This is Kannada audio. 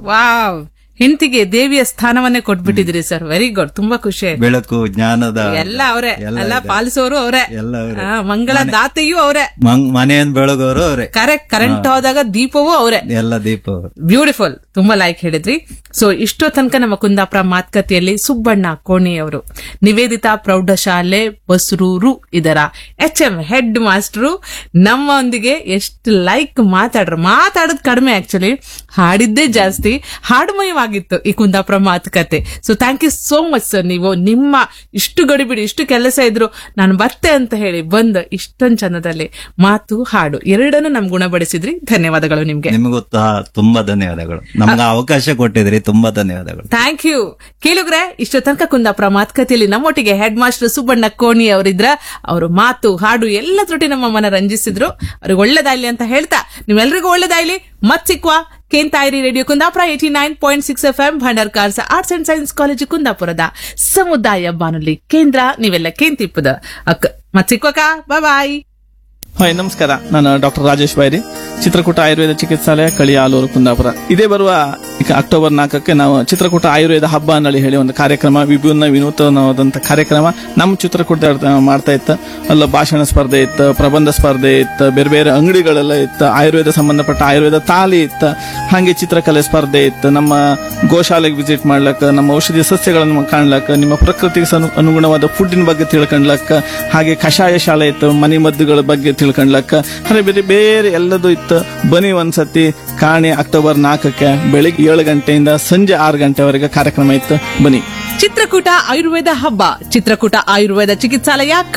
ವಾವ್ ಹೆಂಡತಿಗೆ ದೇವಿಯ ಸ್ಥಾನವನ್ನೇ ಕೊಟ್ಬಿಟ್ಟಿದ್ರಿ ಸರ್ ವೆರಿ ಗುಡ್ ತುಂಬಾ ಖುಷಿ ಆಯ್ತು ಬೆಳಕು ಜ್ಞಾನದ ಎಲ್ಲ ಅವರೇ ಎಲ್ಲ ಎಲ್ಲ ಇದೆ. ಪಾಲಿಸೋರು ಅವರೇ ಎಲ್ಲ ಅವ್ರೇ. ಮಂಗಳ ದಾತೆಯೂ ಅವರೇ ಮಂಗ್- ಮನೆಯನ್ನು ಬೆಳಗೋರು ಅವ್ರೆ ಕರೆಕ್ಟ್ ಕರೆಂಟ್ ಹೋದಾಗ ದೀಪವೂ ಅವರೇ ಎಲ್ಲ ದೀಪ ಅವ್ರೆ. ಬ್ಯೂಟಿಫುಲ್ ತುಂಬಾ ಲೈಕ್ ಹೇಳಿದ್ರಿ ಸೊ ಇಷ್ಟೋ ತನಕ ನಮ್ಮ ಕುಂದಾಪುರ ಮಾತುಕತೆಯಲ್ಲಿ ಸುಬ್ಬಣ್ಣ ಕೋಣಿ ಅವರು ನಿವೇದಿತಾ ಪ್ರೌಢಶಾಲೆ ಬಸ್ರೂರು ಇದರ ಎಚ್ ಎಂ ಹೆಡ್ ಮಾಸ್ಟರು ನಮ್ಮೊಂದಿಗೆ ಎಷ್ಟು ಲೈಕ್ ಮಾತಾಡ್ರು ಮಾತಾಡೋದು ಕಡಿಮೆ ಆಕ್ಚುಲಿ ಹಾಡಿದ್ದೇ ಜಾಸ್ತಿ ಹಾಡುಮಯವಾಗಿತ್ತು ಈ ಕುಂದಾಪುರ ಮಾತುಕತೆ so thank you so much sir ನೀವು ನಿಮ್ಮ ಇಷ್ಟು ಗಡಿಬಿಡಿ ಇಷ್ಟು ಕೆಲಸ ಇದ್ರು ನಾನು ಬರ್ತೆ ಅಂತ ಹೇಳಿ ಬಂದು ಇಷ್ಟೊಂದು ಚಂದದಲ್ಲಿ ಮಾತು ಹಾಡು ಎರಡನ್ನೂ ನಮ್ ಗುಣಪಡಿಸಿದ್ರಿ ಧನ್ಯವಾದಗಳು ನಿಮ್ಗೆ ನಿಮಗೂ ತ- ತುಂಬಾ ಧನ್ಯವಾದಗಳು ನಮ್ಗೆ ಅವಕಾಶ ಕೊಟ್ಟಿದ್ರಿ ತುಂಬಾ ಧನ್ಯವಾದಗಳು ಥ್ಯಾಂಕ್ ಯು ಕೇಳುಗ್ರೆ ಇಷ್ಟು ತನಕ ಕುಂದಾಪುರ ಮಾತುಕತೆಯಲ್ಲಿ ನಮ್ಮೊಟ್ಟಿಗೆ ಹೆಡ್ ಮಾಸ್ಟರ್ ಸುಬ್ಬಣ್ಣ ಕೋಣಿ ಅವರಿದ್ರ ಅವರು ಮಾತು ಹಾಡು ಎಲ್ಲ ತ್ರುಟಿ ನಮ್ಮ ಮನ ರಂಜಿಸಿದ್ರು ಅವ್ರಿಗೆ ಒಳ್ಳೇದಾಗ್ಲಿ ಅಂತ ಹೇಳ್ತಾ ನಿಮ್ಮೆಲ್ರಿಗೂ ಒಳ್ಳೇದಾಗ್ಲಿ ಮತ್ ಸಿಕ್ವಾ ಕೇಂತಾಯಿರಿ radio Kundapura eighty nine point six F M Bhandarkars arts and science college ಕುಂದಾಪುರದ ಸಮುದಾಯ ಬಾನುಲಿ ಕೇಂದ್ರ ನೀವೆಲ್ಲ ಕೇಂತಿಪ್ಪದ ಅಕ್ಕ ಮತ್ ಸಿಕ್ವಕ ಬಾಯ್ ಹಾಯ್ ನಮಸ್ಕಾರ ನಾನು ಡಾಕ್ಟರ್ ರಾಜೇಶ್ ಬೈರಿ ಚಿತ್ರಕೂಟ ಆಯುರ್ವೇದ ಚಿಕಿತ್ಸಾಲಯ ಕಳಿ ಆಲೂರು ಕುಂದಾಪುರ ಇದೇ ಬರುವ ಈಗ ಅಕ್ಟೋಬರ್ ನಾಲ್ಕಕ್ಕೆ ನಾವು ಚಿತ್ರಕೂಟ ಆಯುರ್ವೇದ ಹಬ್ಬ ಅನ್ನಳಿ ಹೇಳಿ ಒಂದು ಕಾರ್ಯಕ್ರಮ ವಿಭಿನ್ನ ವಿನೂತನವಾದಂತ ಕಾರ್ಯಕ್ರಮ ನಮ್ಮ ಚಿತ್ರಕೂಟ ಮಾಡ್ತಾ ಇತ್ತು ಅಲ್ಲ ಭಾಷಣ ಸ್ಪರ್ಧೆ ಇತ್ತು ಪ್ರಬಂಧ ಸ್ಪರ್ಧೆ ಇತ್ತು ಬೇರೆ ಬೇರೆ ಅಂಗಡಿಗಳೆಲ್ಲ ಇತ್ತು ಆಯುರ್ವೇದ ಸಂಬಂಧಪಟ್ಟ ಆಯುರ್ವೇದ ತಾಲಿ ಇತ್ತು ಹಾಗೆ ಚಿತ್ರಕಲೆ ಸ್ಪರ್ಧೆ ಇತ್ತು ನಮ್ಮ ಗೋಶಾಲೆಗೆ ವಿಸಿಟ್ ಮಾಡ್ಲಕ್ಕ ನಮ್ಮ ಔಷಧಿ ಸಸ್ಯಗಳನ್ನು ಕಾಣ್ಲಕ್ಕ ನಿಮ್ಮ ಪ್ರಕೃತಿಗೆ ಸನು- ಅನುಗುಣವಾದ ಫುಡ್ಡಿನ ಬಗ್ಗೆ ತಿಳ್ಕೊಂಡ್ಲಕ್ಕ ಹಾಗೆ ಕಷಾಯ ಶಾಲೆ ಇತ್ತು ಮನೆ ಮದ್ದುಗಳ ಬಗ್ಗೆ ತಿಳ್ಕೊಂಡ್ಲಕ್ಕ ಹಾಗೆ ಬೇರೆ ಬೇರೆ ಎಲ್ಲದೂ ಇತ್ತು ಬನ್ನಿ ಒಂದ್ಸತಿ ಕಾಣಿ ಅಕ್ಟೋಬರ್ ನಾಲ್ಕಕ್ಕೆ ಬೆಳಿಗ್ಗೆ ಏಳು ಗಂಟೆಯಿಂದ ಸಂಜೆ ಆರು ಗಂಟೆವರೆಗೆ ಕಾರ್ಯಕ್ರಮ ಇತ್ತು ಬನ್ನಿ ಚಿತ್ರಕೂಟ ಆಯುರ್ವೇದ ಹಬ್ಬ ಚಿತ್ರಕೂಟ ಆಯುರ್ವೇದ ಚಿಕಿತ್ಸಾಲಯ